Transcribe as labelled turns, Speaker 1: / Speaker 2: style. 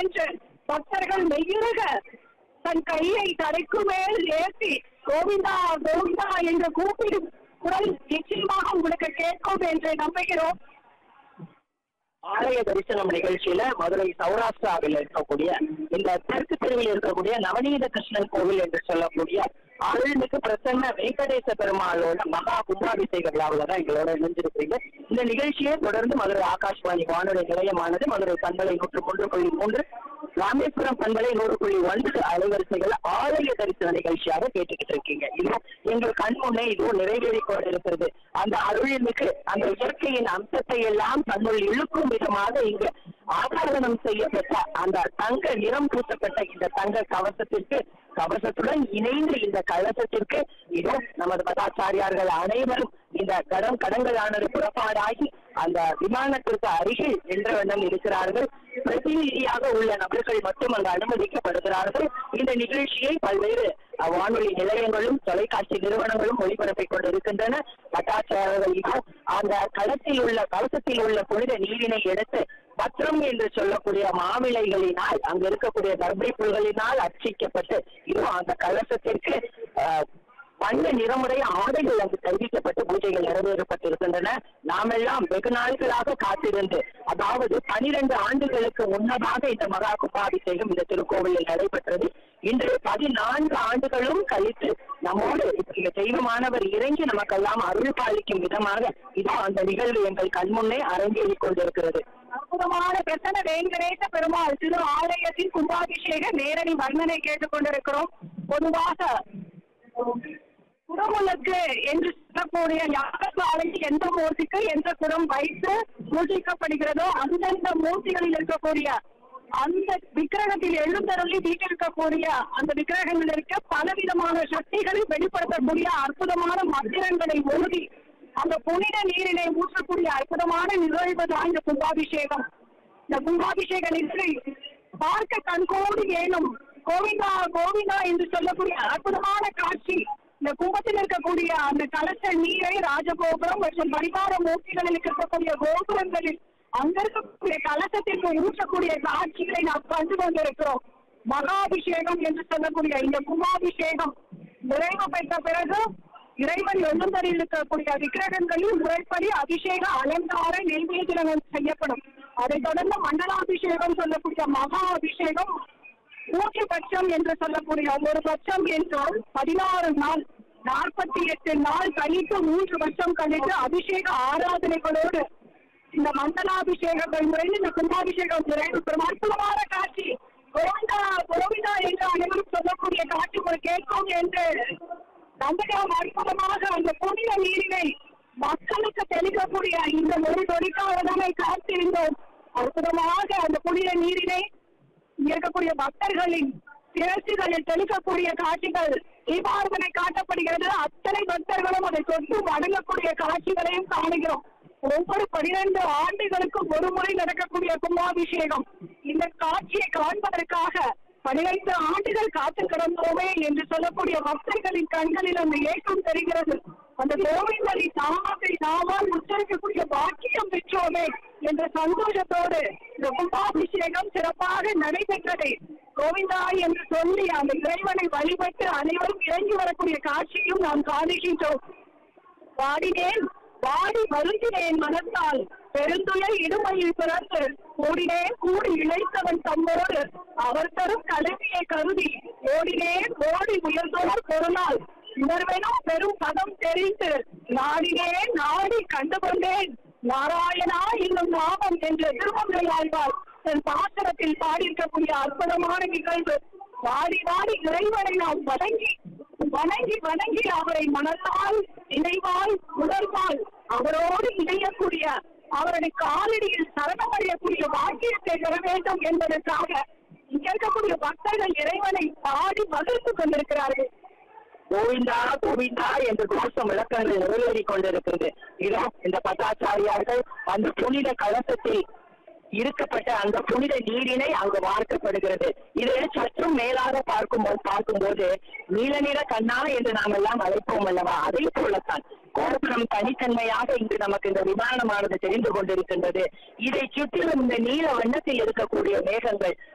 Speaker 1: என்று பக்தர்கள் மெய்யுருக தன் கையை தலைக்கு மேல் ஏற்றி கோவிந்தா கோவிந்தா என்று கூப்பிடும் குரல் நிச்சயமாக உங்களுக்கு கேட்கும் என்று நம்புகிறோம்
Speaker 2: ஆலய தரிசனம் நிகழ்ச்சியில மதுரை சௌராஷ்டிராவில் இருக்கக்கூடிய இந்த தெற்கு தெருவில் இருக்கக்கூடிய நவநீத கிருஷ்ணன் கோவில் என்று சொல்லக்கூடிய அருள்மிகு பிரசன்ன வெங்கடேச பெருமாளோட மகா கும்பாபிஷேக விழாவில் தான் எங்களோட இணைஞ்சிருக்கிறீங்க இந்த நிகழ்ச்சியை தொடர்ந்து மதுரை ஆகாஷ்வாணி வானொலி நிலையமானது மதுரை பண்பலை நூற்று மூன்று புள்ளி மூன்று ராமேஸ்வரம் பண்பலை நூறு புள்ளி ஒன்பது அலைவரிசைகள் ஆலய தரிசன நிகழ்ச்சியாக கேட்டுக்கிட்டு இருக்கீங்க இது எங்கள் கண் முன்னே இதுவும் நிறைவேறிக் கொண்டிருக்கிறது அந்த அருள்மிகு அந்த இயற்கையின் அம்சத்தை எல்லாம் தன்னுள் இழுக்கும் விதமாக இங்கு ஆகாரணம் செய்யப்பட்ட அந்த தங்க நிறம் பூசப்பட்ட இந்த தங்க கவசத்திற்கு கவசத்துடன் இணைந்த இந்த கலசத்திற்கு இதோ நமது மதாச்சாரியார்கள் அனைவரும் இந்த கடம் கடங்களானது புறப்பாடாகி அந்த விமானத்திற்கு அருகில் என்ற வண்ணம் இருக்கிறார்கள் பிரதிநிதியாக உள்ள நபர்கள் மட்டும் அங்கு அனுமதிக்கப்படுகிறார்கள் இந்த நிகழ்ச்சியை பல்வேறு அஹ், வானொலி நிலையங்களும் தொலைக்காட்சி நிறுவனங்களும் ஒளிபரப்பிக் கொண்டிருக்கின்றன பட்டாச்சாரர்கள் அந்த களத்தில் உள்ள கலசத்தில் உள்ள புனித நீரினை எடுத்து பத்திரம் என்று சொல்லக்கூடிய மாவிளைகளினால் அங்க இருக்கக்கூடிய தர்பை புல்களினால் அர்ச்சிக்கப்பட்டு இதுவும் அந்த கலசத்திற்கு அஹ், வண்ண நிறமுடைய ஆடைகள் அங்கு தெரிவிக்கப்பட்டு பூஜைகள் நிறைவேறப்பட்டிருக்கின்றன நாமெல்லாம் வெகு நாட்களாக காத்திருந்து அதாவது பனிரெண்டு ஆண்டுகளுக்கு முன்னதாக இந்த மகா கும்பாபிஷேகம் இந்த திருக்கோவிலில் நடைபெற்றது இன்று பதினான்கு ஆண்டுகளும் கழித்து நம்மோடு இந்த தெய்வமானவர் இறங்கி நமக்கெல்லாம் அருள் பாலிக்கும் விதமாக இதோ அந்த நிகழ்வு எங்கள் கண்முன்னே அரங்கேறிக் கொண்டிருக்கிறது
Speaker 1: அற்புதமான பிரசன்ன வெங்கடேச பெருமாள் திரு ஆலயத்தின் கும்பாபிஷேக நேரடி வர்ணனை கேட்டுக் கொண்டிருக்கிறோம் பொதுவாக குடமுழுக்கு என்று சொல்லக்கூடிய யாகசாலையில் எந்த மூர்த்திக்கு எந்த குடம் வைத்து பூஜிக்கப்படுகிறதோ அந்தந்த மூர்த்திகளில் இருக்கக்கூடிய அந்த விக்கிரகத்தில் எழுந்தருளி வீட்டிருக்கக்கூடிய அந்த விக்கிரகங்கள் இருக்க பலவிதமான சக்திகளை வெளிப்படுத்தக்கூடிய அற்புதமான மந்திரங்களை ஓதி அந்த புனித நீரினை ஊற்றக்கூடிய அற்புதமான நிகழ்வு தான் இந்த கும்பாபிஷேகம் இந்த கும்பாபிஷேக நிகழ்வை பார்க்க கண்கோடி ஏனும் கோவிந்தா கோவிந்தா என்று சொல்லக்கூடிய அற்புதமான காட்சி இந்த கும்பத்தில் இருக்கக்கூடிய அந்த கலச நீரை ராஜகோபுரம் மற்றும் பரிவார மூர்த்திகளில் இருக்கக்கூடிய கோபுரங்களில் அங்க இருக்கக்கூடிய கலசத்திற்கு ஊற்றக்கூடிய காட்சிகளை நாம் கண்டு கொண்டிருக்கிறோம் மகாபிஷேகம் என்று சொல்லக்கூடிய இந்த கும்பாபிஷேகம் நிறைவு பெற்ற பிறகு இறைவன் எழுந்தரில் இருக்கக்கூடிய விக்கிரகங்களில் முறைப்படி அபிஷேக அலங்கார நெய்வேதியம் செய்யப்படும் அதைத் தொடர்ந்து மண்டலாபிஷேகம் சொல்லக்கூடிய மகா அபிஷேகம் நூற்றி பட்சம் என்று சொல்லக்கூடிய ஒரு பட்சம் என்றால் பதினாறு நாள் நாற்பத்தி எட்டு நாள் கழித்து மூன்று வருஷம் கழித்து அபிஷேக ஆராதனைகளோடு இந்த மண்டலாபிஷேகங்கள் முறையில் இந்த கும்பாபிஷேகம் நிறைவு பெறும் அற்புதமான காட்சி கோவிந்தா கோவிந்தா என்று அனைவரும் சொல்லக்கூடிய காட்சி ஒரு கேட்கும் என்று நம்பகம் அற்புதமாக அந்த புனித நீரினை மக்களுக்கு தெளிக்கக்கூடிய இந்த ஒரு நொடிக்காக நம்மை காத்திருந்தோம் அற்புதமாக அந்த புனித நீரினை இங்க இருக்கக்கூடிய பக்தர்களின் சிரசுகளில் தெளிக்கக்கூடிய காட்சிகள் தீபாரதனை காட்டப்படுகிறது அத்தனை பக்தர்களும் அதை தொட்டு வணங்கக்கூடிய காட்சிகளையும் காணுகிறோம் ஒவ்வொரு பனிரெண்டு ஆண்டுகளுக்கும் ஒரு முறை நடக்கக்கூடிய கும்பாபிஷேகம் இந்த காட்சியை காண்பதற்காக பனிரெண்டு ஆண்டுகள் காத்து கிடந்தோமே என்று சொல்லக்கூடிய பக்தர்களின் கண்களில் அந்த ஏக்கம் தெரிகிறது அந்த கோவிந்தரின் நாமத்தை நாமால் உச்சரிக்கக்கூடிய பாக்கியம் பெற்றோமே என்ற சந்தோஷத்தோடு இந்த கும்பாபிஷேகம் சிறப்பாக நடைபெற்றதை கோவிந்தா என்று சொல்லி அந்த இறைவனை வழிபட்டு அனைவரும் இறங்கி வரக்கூடிய காட்சியும் நாம் காணுகின்றோம் வாடினேன் வாடி வருந்தினேன் மனத்தால் பெருந்துளை இடுமையில் பிறந்து கூடினேன் கூடி இழைத்தவன் தம்மோடு அவர் தரும் கல்வியை கருதி ஓடினேன் ஓடி உயர்ந்தோர் பொருளால் உணர்வெனும் பெரும் பதம் தெரிந்து நாடினேன் நாடி கண்டு கொண்டேன் நாராயணா என்னும் நாமம் என்று திருமங்கை ஆழ்வார் தன் பாத்திரத்தில் பாடியிருக்கக்கூடிய அற்புதமான நிகழ்வு வாடி வாடி இறைவனை நாம் வணங்கி வணங்கி வணங்கி அவரை மனத்தால் நினைவால் உணர்வால் அவரோடு இணையக்கூடிய அவருடைய காலடியில் சரணமடையக்கூடிய வாக்கியத்தை பெற வேண்டும் என்பதற்காக இங்க இருக்கக்கூடிய பக்தர்கள் இறைவனை பாடி மகிழ்ந்து கொண்டிருக்கிறார்கள்
Speaker 2: கோவிந்தா கோவிந்தா என்று கோஷம் விளக்கங்கள் நிறைவேறிக் கொண்டிருக்கிறது இதோ இந்த பட்டாச்சாரியார்கள் அந்த புனித கலசத்தில் இருக்கப்பட்ட அந்த புனித நீரினை அங்கு வார்க்கப்படுகிறது இதை சற்றும் மேலாக பார்க்கும் பார்க்கும்போது நீல நிற கண்ணா என்று நாம் எல்லாம் அழைப்போம் அல்லவா அதே போலத்தான் கோபுரம் தனித்தன்மையாக இங்கு நமக்கு இந்த விமானமானது தெரிந்து கொண்டிருக்கின்றது இதை சுற்றிலும் இந்த நீல வண்ணத்தில் இருக்கக்கூடிய மேகங்கள்